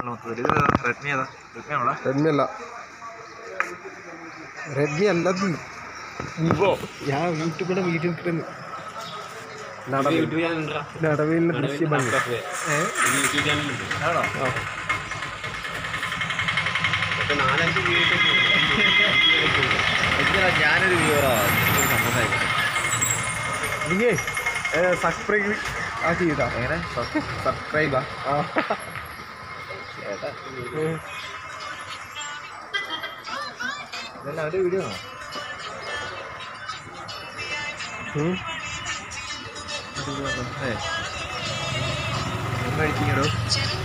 ഫോണാണ് മൊത്തത്തിൽ ഇത് റെഡ്മി ഏതാ റെഡ്മി ആണോടാ റെഡ്മി അല്ല റെഡ്മി അല്ലത് വിവോ ഞാൻ യൂട്യൂബിലെ വീഡിയോ കിട്ടുന്നു നടവിൽ നടവിലെ ദൃശ്യഭംഗി ഏ? ആണോ എന്തിനാ ഞാനൊരു വ്യൂവറാ സമ്മതമായിക്കോട്ടെ നീയേ സബ്സ്ക്രൈബ് ആ ചെയ്താ എങ്ങനെ സബ്സ്ക്രൈബാ ആ ഇതല്ല അവരുടെ വീഡിയോ ആണോ ഉം. ഏ ഒന്ന് കഴിച്ചിങ്ങടോ